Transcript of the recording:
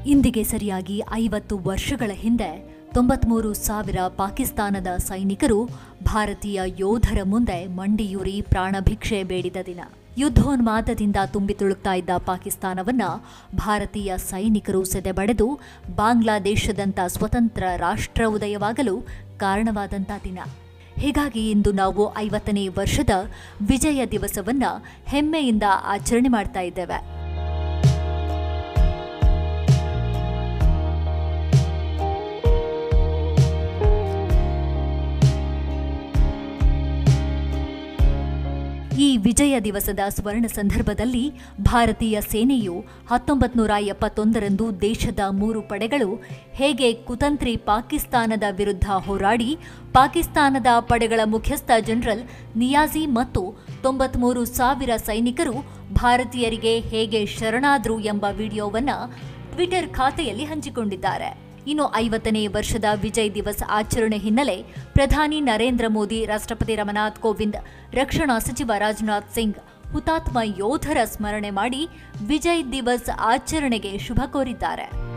ಇಂದಿಗೆ ಸರಿಯಾಗಿ ಐವತ್ತು ವರ್ಷಗಳ ಹಿಂದೆ ತೊಂಬತ್ಮೂರು ಸಾವಿರ ಪಾಕಿಸ್ತಾನದ ಸೈನಿಕರು ಭಾರತೀಯ ಯೋಧರ ಮುಂದೆ ಮಂಡಿಯೂರಿ ಪ್ರಾಣಭಿಕ್ಷೆ ಬೇಡಿದ ದಿನ ಯುದ್ಧೋನ್ಮಾದದಿಂದ ತುಂಬಿ ತುಳುಕ್ತಾ ಇದ್ದ ಪಾಕಿಸ್ತಾನವನ್ನ ಭಾರತೀಯ ಸೈನಿಕರು ಸೆದೆಬಡೆದು ಬಾಂಗ್ಲಾದೇಶದಂಥ ಸ್ವತಂತ್ರ ರಾಷ್ಟ್ರ ಉದಯವಾಗಲು ಕಾರಣವಾದಂಥ ದಿನ ಹೀಗಾಗಿ ಇಂದು ನಾವು ಐವತ್ತನೇ ವರ್ಷದ ವಿಜಯ ದಿವಸವನ್ನ ಹೆಮ್ಮೆಯಿಂದ ಆಚರಣೆ ಮಾಡ್ತಾ ಇದ್ದೇವೆ ಈ ವಿಜಯ ದಿವಸದ ಸ್ವರ್ಣ ಸಂದರ್ಭದಲ್ಲಿ ಭಾರತೀಯ ಸೇನೆಯು ಹತ್ತೊಂಬತ್ತು ನೂರ ಎಪ್ಪತ್ತೊಂದರಂದು ದೇಶದ ಮೂರು ಪಡೆಗಳು ಹೇಗೆ ಕುತಂತ್ರಿ ಪಾಕಿಸ್ತಾನದ ವಿರುದ್ಧ ಹೋರಾಡಿ ಪಾಕಿಸ್ತಾನದ ಪಡೆಗಳ ಮುಖ್ಯಸ್ಥ ಜನರಲ್ ನಿಯಾಜಿ ಮತ್ತು ತೊಂಬತ್ಮೂರು ಸಾವಿರ ಸೈನಿಕರು ಭಾರತೀಯರಿಗೆ ಹೇಗೆ ಶರಣಾದ್ರು ಎಂಬ ವಿಡಿಯೋವನ್ನ ಟ್ವಿಟರ್ ಖಾತೆಯಲ್ಲಿ ಹಂಚಿಕೊಂಡಿದ್ದಾರೆ ಇನ್ನು ಐವತ್ತನೇ ವರ್ಷದ ವಿಜಯ್ ದಿವಸ್ ಆಚರಣೆ ಹಿನ್ನೆಲೆ ಪ್ರಧಾನಿ ನರೇಂದ್ರ ಮೋದಿ ರಾಷ್ಟ್ರಪತಿ ರಾಮನಾಥ್ ಕೋವಿಂದ್ ರಕ್ಷಣಾ ಸಚಿವ ರಾಜನಾಥ್ ಸಿಂಗ್ ಹುತಾತ್ಮ ಯೋಧರ ಸ್ಮರಣೆ ಮಾಡಿ ವಿಜಯ್ ದಿವಸ್ ಆಚರಣೆಗೆ ಶುಭ ಕೋರಿದ್ದಾರೆ